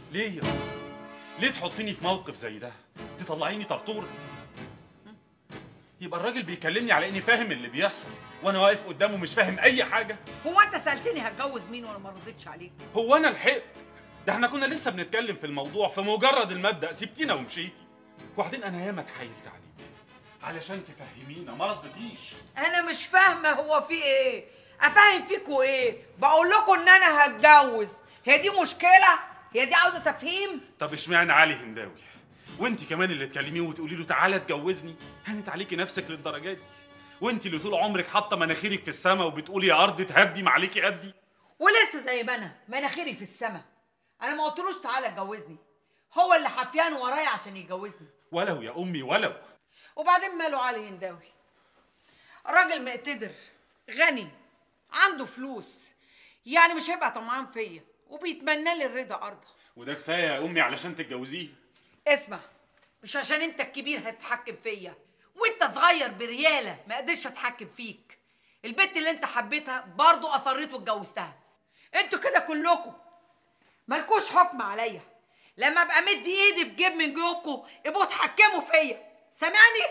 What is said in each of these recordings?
ليه يا أم؟ ليه تحطيني في موقف زي ده تطلعيني طرطور يبقى الراجل بيكلمني على اني فاهم اللي بيحصل وانا واقف قدامه مش فاهم اي حاجه هو انت سالتني هتجوز مين وانا ما رضيتش عليك هو انا لحقت ده احنا كنا لسه بنتكلم في الموضوع في مجرد المبدا سبتينا ومشيتي وبعدين انا ياما اتحايلت عليك علشان تفهمينا ما ردتيش انا مش فاهمه هو في ايه افهم فيكوا ايه بقول لكم ان انا هتجوز هي دي مشكله هي دي عاوزه تفهيم طب اشمعنى علي هنداوي وانت كمان اللي تكلميه وتقولي له تعالى اتجوزني هانت عليكي نفسك للدرجه دي وانت اللي طول عمرك حاطه مناخيرك في السما وبتقولي يا ارض تهدي ما عليكي قدي ولسه زي ما انا مناخيري في السما انا ما قلتلوش تعالى اتجوزني هو اللي حفيان ورايا عشان يتجوزني ولو يا امي ولو وبعدين ماله علي هنداوي راجل مقتدر غني عنده فلوس يعني مش هيبقى طمعان فيا وبيتمنى لي الرضا ارضى وده كفايه يا امي علشان تتجوزيه اسمع مش عشان انت الكبير هتتحكم فيا وانت صغير برياله ما قدرش اتحكم فيك البنت اللي انت حبيتها برضو اصريت واتجوزتها انتوا كده كلكم مالكوش حكم عليا لما ابقى مدي ايدي في جيب من جيوبكم ابقوا اتحكموا فيا سامعني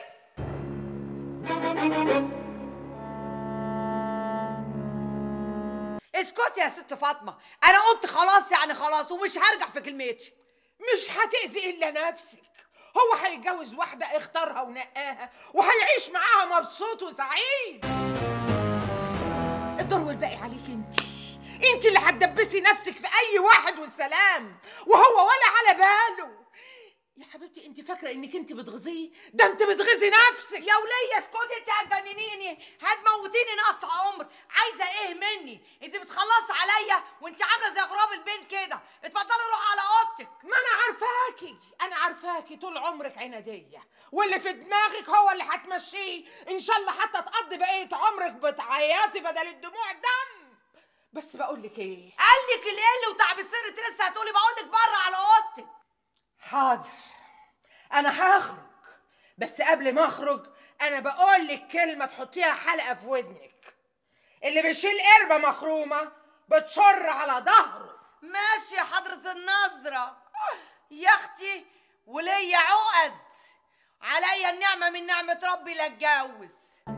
اسكتي يا ست فاطمه انا قلت خلاص يعني خلاص ومش هرجع في كلمتي مش هتأذي إلا نفسك هو هيتجوز واحدة اختارها ونقاها وهيعيش معاها مبسوط وسعيد الدور والباقي عليك انت انت اللي هتدبسي نفسك في اي واحد والسلام وهو ولا على باله يا حبيبتي انت فاكره انك انت بتغزيه ده انت بتغزي نفسك يا ولية اسكتي انت هتجننيني هتموتيني نقص عمر عايزه ايه مني انت بتخلصي عليا وانت عامله زي غراب البين كده اتفضلي روحي على اوضتك ما انا عارفاكي انا عارفاكي طول عمرك عناديه واللي في دماغك هو اللي هتمشيه ان شاء الله حتى تقضي بقيه عمرك بتعيطي بدل الدموع دم بس بقول لك ايه قال لك القل وتعب السر انت لسه هتقولي بقول لك بره على اوضتك حاضر انا هخرج بس قبل ما اخرج انا بقول لك كلمه تحطيها حلقه في ودنك اللي بيشيل قربه مخرومه بتشر على ظهره ماشي يا حضرة النظرة يا اختي وليا عقد عليا النعمة من نعمة ربي لا اتجوز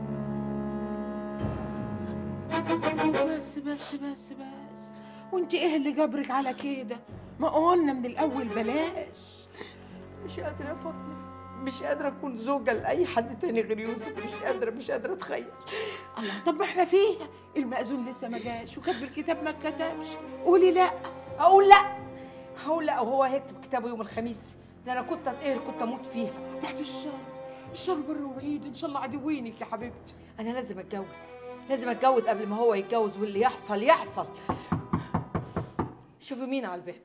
بس بس بس بس وانت ايه اللي جبرك على كده ما قلنا من الاول بلاش مش قادرة يا فاطمة مش قادرة أكون زوجة لأي حد تاني غير يوسف مش قادرة مش قادرة أتخيل الله طب ما احنا فيها المأذون لسه ما جاش وكاتب الكتاب ما اتكتبش قولي لا أقول لأ هقول لأ وهو هيكتب كتابه يوم الخميس ده أنا كنت أتقهر كنت أموت فيها بعد الشر الشر بره وبعيد ان شاء الله عدوينك يا حبيبتي أنا لازم أتجوز لازم أتجوز قبل ما هو يتجوز واللي يحصل يحصل شوفي مين على الباب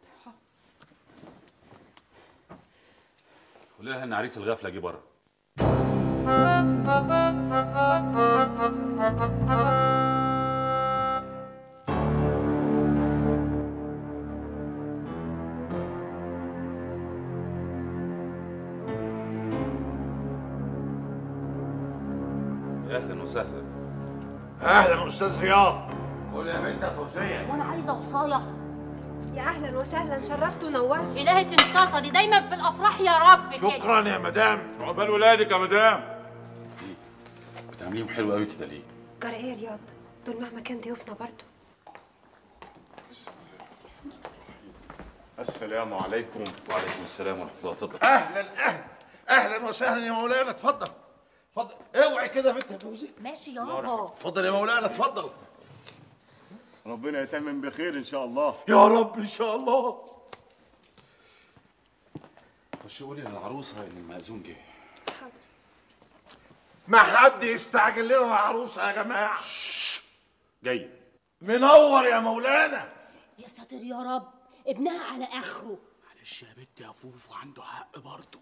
قول لها ان عريس الغفله جه بره اهلا وسهلا اهلا استاذ رياض قول يا بنت فوزيه وانا عايزه وصايه يا اهلا وسهلا شرفت ونورت الهي تنسطه دي دايما في الافراح يا رب كده شكرا يا مدام عقبال ولادك يا مدام بتعمليهم حلو قوي كده ليه جرى ايه يا رياض دول مهما كان ضيوفنا برضو السلام عليكم وعليكم السلام ورحمه الله اتفضل اهلا اهلا اهلا وسهلا يا مولانا اتفضل اتفضل اوعي كده يا بنت يا فوزيه ماشي يابا اتفضل يا مولانا اتفضل ربنا يتمم بخير ان شاء الله يا رب ان شاء الله خش قولي للعروسه ان المأذون جه ما حد يستعجل لنا العروسه يا جماعه جاي منور يا مولانا يا ساتر يا رب ابنها على اخره معلش يا بنت يا فوفو عنده حق برضه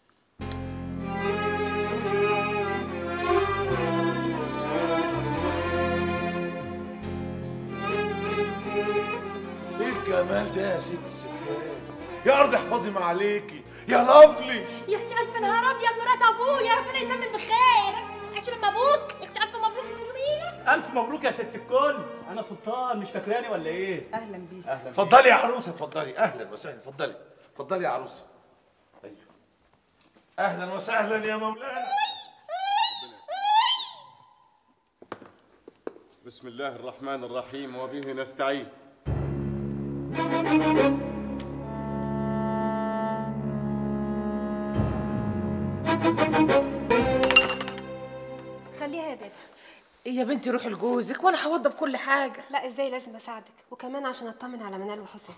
ايه الجمال ده يا ست ستات يا ارض احفظي ما عليكي يا لافلي يا اختي الف نهار ابيض مرات ابويا ربنا يتمم بخير عشان لما ابوك يا اختي الف مبروك تسلمي لك الف مبروك يا ست الكل انا سلطان مش فاكراني ولا ايه اهلا بيك اهلا اتفضلي يا عروسه اتفضلي اهلا وسهلا اتفضلي اتفضلي يا عروسه ايوه اهلا وسهلا يا مولانا بسم الله الرحمن الرحيم وبه نستعين خليها يا دادا إيه يا بنتي روحي لجوزك وانا هوضب كل حاجه لا ازاي لازم اساعدك وكمان عشان اطمن على منال وحسين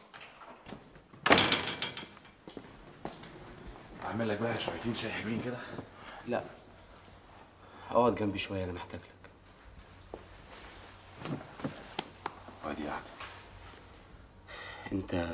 اعمل لك بقى شويتين شاي حلوين كده لا اقعد جنبي شويه انا محتاج لك وادي قاعده انت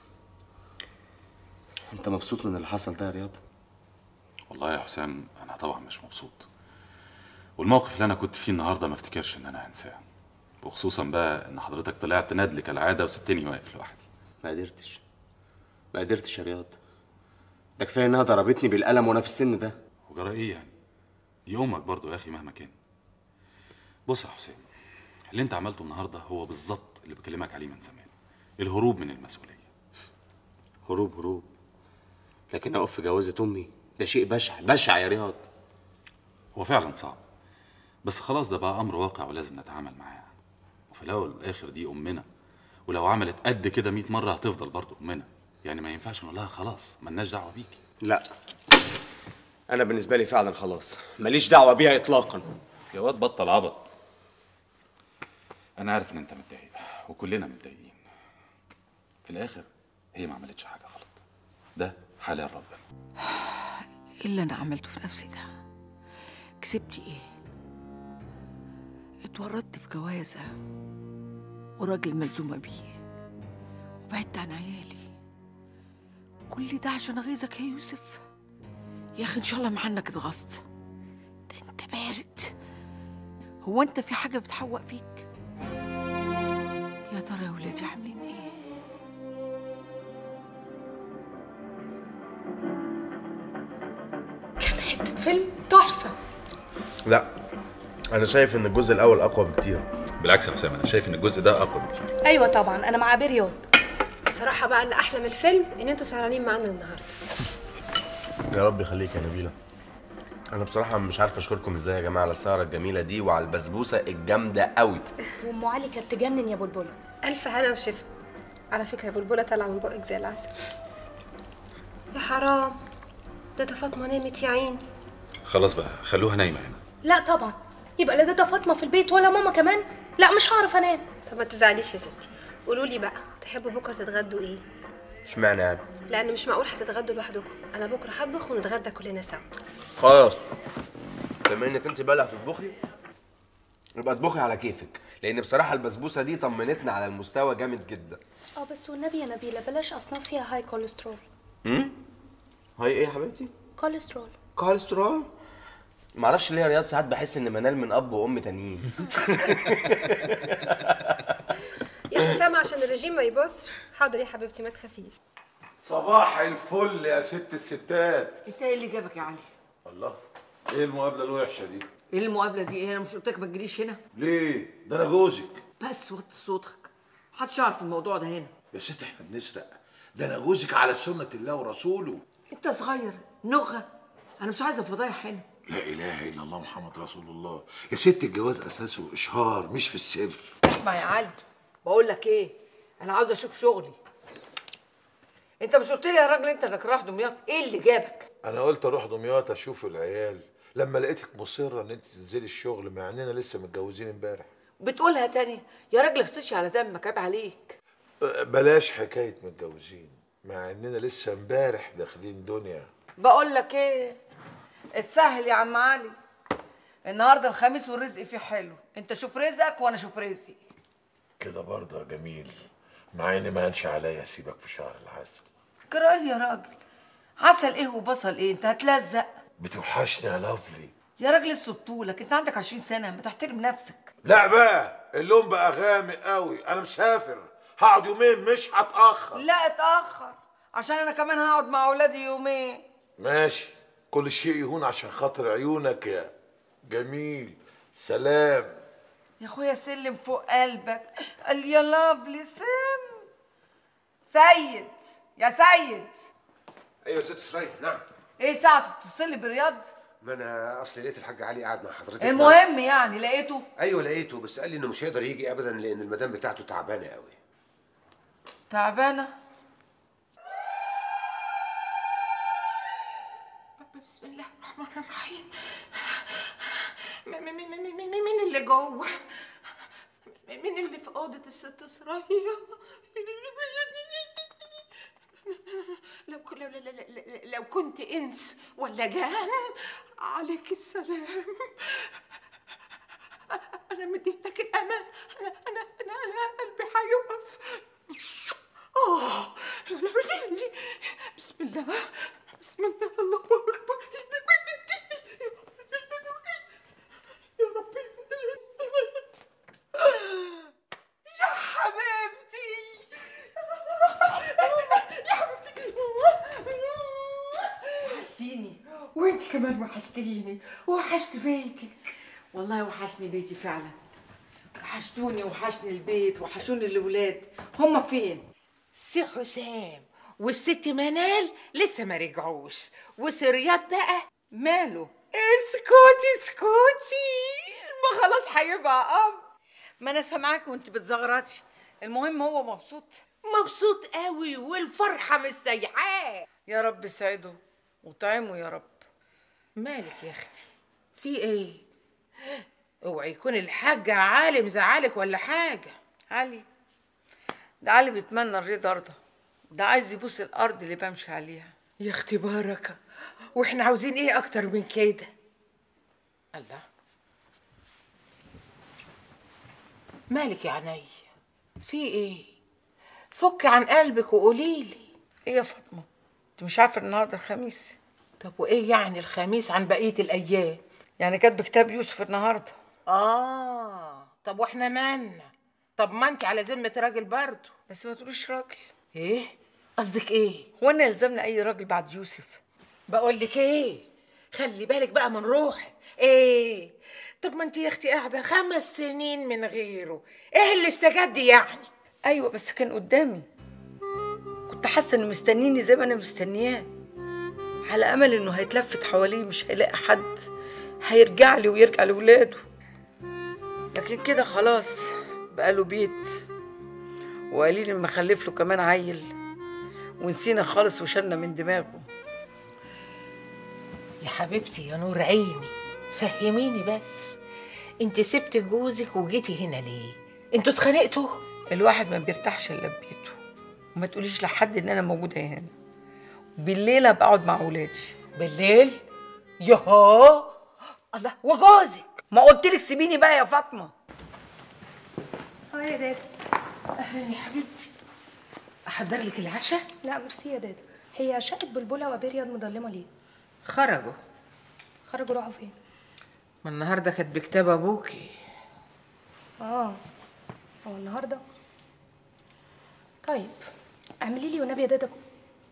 انت مبسوط من اللي حصل ده يا رياض والله يا حسام انا طبعا مش مبسوط والموقف اللي انا كنت فيه النهارده ما افتكرش ان انا هنساه وخصوصا بقى ان حضرتك طلعت ندل كالعاده وسبتني واقف لوحدي ما قدرتش ما قدرتش يا رياض ده كفايه انها ضربتني بالقلم وانا في السن ده وجرى ايه يعني دي امك برضو يا اخي مهما كان بص يا حسام اللي انت عملته النهارده هو بالظبط اللي بكلمك عليه من زمان الهروب من المسؤوليه هروب هروب لكن اقف في جوازة امي ده شيء بشع بشع يا رياض هو فعلا صعب بس خلاص ده بقى امر واقع ولازم نتعامل معاه وفي الاول والاخر دي امنا ولو عملت قد كده 100 مره هتفضل برضه امنا يعني ما ينفعش نقول لها خلاص ملناش دعوه بيكي لا انا بالنسبه لي فعلا خلاص ماليش دعوه بيها اطلاقا يا واد بطل عبط انا عارف ان انت متضايق وكلنا متضايقين في الاخر هي ما عملتش حاجه غلط ده حلال ربنا ايه اللي انا عملته في نفسي ده كسبت ايه اتورطت في جوازه وراجل ملزومه بيه وبعدت عن عيالي كل ده عشان اغيظك يا يوسف يا اخي ان شاء الله معنك اتغصت ده انت بارد هو انت في حاجه بتحوق فيك يا ترى يا ولادي عاملين ايه كان حتة فيلم تحفة لا انا شايف ان الجزء الاول اقوى بكتير بالعكس يا حسام انا شايف ان الجزء ده اقوى بكتير ايوه طبعا انا مع برياض بصراحه بقى اللي احلى من الفيلم ان انتوا سهرانين معانا النهارده يا رب يخليك يا نبيله انا بصراحه مش عارف اشكركم ازاي يا جماعه على السهره الجميله دي وعلى البسبوسه الجامده قوي وام علي كانت تجنن يا بلبلة الف هنا وشفا على فكره بلبله طالعه من بقك زي العسل يا حرام ده ده فاطمه نامت يا عيني خلاص بقى خلوها نايمه هنا لا طبعا يبقى لا ده ده فاطمة في البيت ولا ماما كمان لا مش هعرف انام طب ما تزعليش يا ستي قولوا لي بقى تحبوا بكره تتغدوا ايه اشمعنى يعني لان مش معقول هتتغدوا لوحدكم انا بكره هطبخ ونتغدى كلنا سوا خلاص بما انك انت بقى اللي هتطبخي يبقى اطبخي على كيفك لان بصراحه البسبوسه دي طمنتنا على المستوى جامد جدا اه بس والنبي يا نبيلة بلاش اصناف فيها هاي كوليسترول امم هاي ايه يا حبيبتي كوليسترول كوليسترول معرفش ليه يا رياض ساعات بحس ان منال من اب وام تانيين يا حسام عشان الرجيم ما يبصش حاضر يا حبيبتي ما تخافيش صباح الفل يا ست الستات انت ايه اللي جابك يا علي الله ايه المقابله الوحشه دي ايه المقابله دي ايه انا مش قلت لك ما تجريش هنا ليه ده انا جوزك بس وطي صوتك محدش يعرف الموضوع ده هنا يا ست احنا بنسرق ده انا جوزك على سنه الله ورسوله انت صغير نغه انا مش عايزه فضايح هنا لا اله الا الله محمد رسول الله يا ست الجواز اساسه اشهار مش في السر اسمع يا علي بقول لك ايه انا عاوزه اشوف شغلي انت مش قلت لي يا راجل انت انك رايح دمياط ايه اللي جابك انا قلت اروح دمياط اشوف العيال لما لقيتك مصره ان انت تنزلي الشغل مع اننا لسه متجوزين امبارح بتقولها تاني يا راجل اختشي على دمك عيب عليك أه، بلاش حكايه متجوزين مع اننا لسه امبارح داخلين دنيا بقول لك ايه السهل يا عم علي النهارده الخميس والرزق فيه حلو انت شوف رزقك وانا اشوف رزقي كده برضه يا جميل مع ان ما هنش عليا اسيبك في شهر العسل كده ايه يا راجل عسل ايه وبصل ايه انت هتلزق بتوحشني يا لافلي يا راجل اسلب طولك انت عندك 20 سنه ما تحترم نفسك لا بقى اللون بقى غامق قوي انا مسافر هقعد يومين مش هتاخر لا اتاخر عشان انا كمان هقعد مع اولادي يومين ماشي كل شيء يهون عشان خاطر عيونك يا جميل سلام يا اخويا سلم فوق قلبك قال لي يا لافلي سم سيد يا سيد ايوه يا ست سرايا نعم ايه ساعة تتصل لي برياض ما انا اصلي لقيت الحاج علي قاعد مع حضرتك المهم يعني لقيته ايوه لقيته بس قال لي انه مش هيقدر يجي ابدا لان المدام بتاعته تعبانه قوي تعبانة بسم الله الرحمن الرحيم مين مين مين مين مين اللي جوه مين اللي في اوضه الست سرايا لو ك- لو, لو, لو, لو كنت انس ولا جان عليك السلام انا مديتك الامان انا انا انا, أنا قلبي هيقف اه بسم الله بسم الله الله اكبر يا ربي يا حبيبتي يا حبيبتي وحشتيني وانت كمان وحشتيني وحشت بيتك والله وحشني بيتي فعلا وحشتوني وحشني البيت وحشوني الاولاد هما فين سي حسام والست منال لسه ما رجعوش وسريات بقى ماله اسكتي اسكتي ما خلاص هيبقى اب ما انا سامعاك وانت بتزغرطي المهم هو مبسوط مبسوط قوي والفرحه مش سايعاه يا رب سعده وطعمه يا رب مالك يا اختي في ايه اوعي يكون الحاج عالم زعلك ولا حاجه علي ده علي بيتمنى الرضا رضا ده عايز يبوس الارض اللي بمشي عليها يا اختي بركه واحنا عاوزين ايه اكتر من كده الله مالك يا عيني في ايه فك عن قلبك وقوليلي ايه يا فاطمه انت مش عارفه النهارده الخميس طب وايه يعني الخميس عن بقيه الايام يعني كاتب كتاب يوسف النهارده اه طب واحنا مالنا طب ما انت على ذمه راجل برضه بس ما تقوليش راجل ايه قصدك ايه هو انا يلزمنا اي راجل بعد يوسف بقول لك ايه خلي بالك بقى من روحك ايه طب ما انت يا اختي قاعده خمس سنين من غيره ايه اللي استجد يعني ايوه بس كان قدامي كنت حاسه انه مستنيني زي ما انا مستنياه على امل انه هيتلفت حواليه مش هيلاقي حد هيرجع لي ويرجع لاولاده لكن كده خلاص بقى له بيت وقليل ما خلف له كمان عيل ونسينا خالص وشلنا من دماغه يا حبيبتي يا نور عيني فهميني بس انت سبت جوزك وجيتي هنا ليه انتوا اتخانقتوا الواحد ما بيرتاحش الا ببيته وما تقوليش لحد ان انا موجوده هنا بالليل بقعد مع ولادي بالليل يهو الله وجوزك ما قلت لك سيبيني بقى يا فاطمه اه يا دادا اهلا يا حبيبتي احضر لك العشاء لا ميرسي يا دادا هي شقة بلبلة وأبي رياض مضلمة ليه؟ خرجوا خرجوا راحوا فين؟ ما النهارده كانت بكتاب ابوكي اه هو النهارده طيب اعملي لي والنبي يا دادا كو-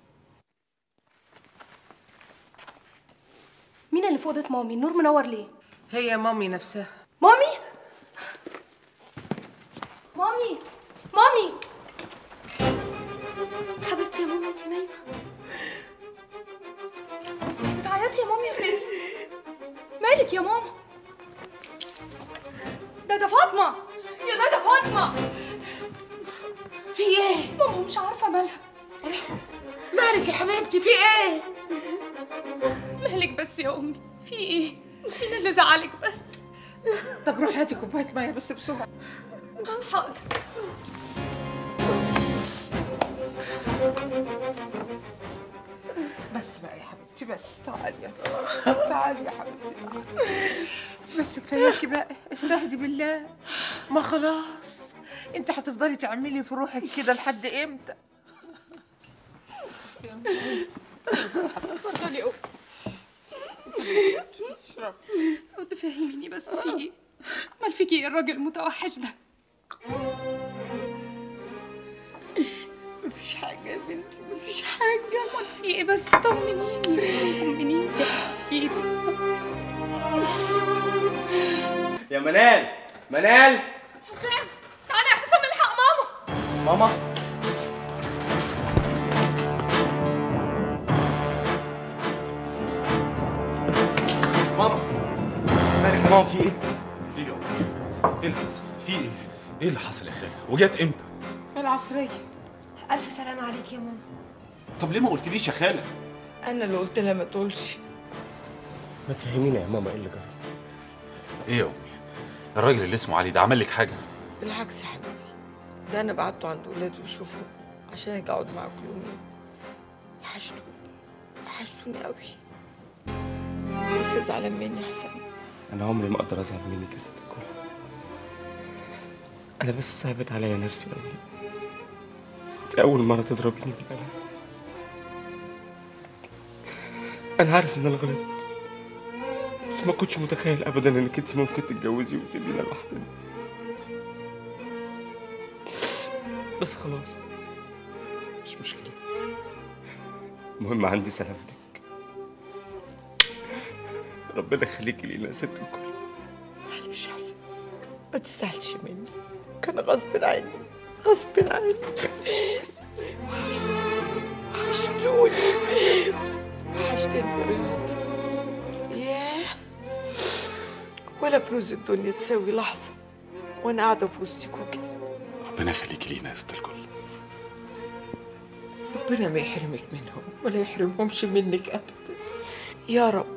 مين اللي في اوضه مامي النور منور ليه هي مامي نفسها مامي مامي مامي حبيبتي يا ماما انت نايمه انت بتعيطي يا مامي ولا ايه مالك يا ماما دادا فاطمه يا دادا فاطمه في ايه ماما مش عارفه مالها مالك يا حبيبتي في ايه مالك بس يا امي في ايه مين اللي زعلك بس طب روحي هاتي كوبايه ميه بس بسرعه حاضر بس بقى يا حبيبتي بس تعالي يا طارق. تعالي يا حبيبتي تعالي. بس كفاياكي بقى استهدي بالله ما خلاص انت هتفضلي تعملي في روحك كده لحد امتى اتفضلي يا امي لو تفهميني بس في ايه مال فيكي ايه الراجل المتوحش ده مفيش حاجه يا بنتي مفيش حاجه مال في ايه بس طمنيني طمنيني بس ايه يا منال منال حسام تعالى يا حسام الحق ماما ماما ماما مالك يا ماما في ايه؟ ايه يا ايه اللي حصل؟ في ايه؟ ايه اللي حصل يا خالة؟ وجات امتى؟ العصرية الف سلامه عليك يا ماما طب ليه ما قلتليش يا خالة؟ أنا اللي قلت لها ما تقولش ما تفهمينا يا ماما ايه اللي جرى ايه يا امي؟ الراجل اللي اسمه علي ده عمل لك حاجة؟ بالعكس يا حبيبي ده أنا بعته عند ولادي يشوفوا عشان أجي أقعد معاكم يومين وحشتوني وحشتوني قوي بس زعلان مني يا حسام انا عمري ما اقدر ازعل منك يا ست الكل انا بس صعبت عليا نفسي قوي دي اول مره تضربيني بالقلم انا عارف ان انا غلطت بس ما كنتش متخيل ابدا انك انت ممكن تتجوزي وتسيبينا لوحدنا بس خلاص مش مشكله المهم عندي سلامتك ربنا يخليكي لينا يا ست الكل معلش يا حسام ما تزعلش مني كان غصب عني غصب عني وحشتوني وحشتني يا بنت ياه ولا كنوز الدنيا تساوي لحظة وأنا قاعدة في وسطكوا كده ربنا يخليكي لينا يا ست الكل ربنا ما يحرمك منهم ولا يحرمهمش منك أبدا يا رب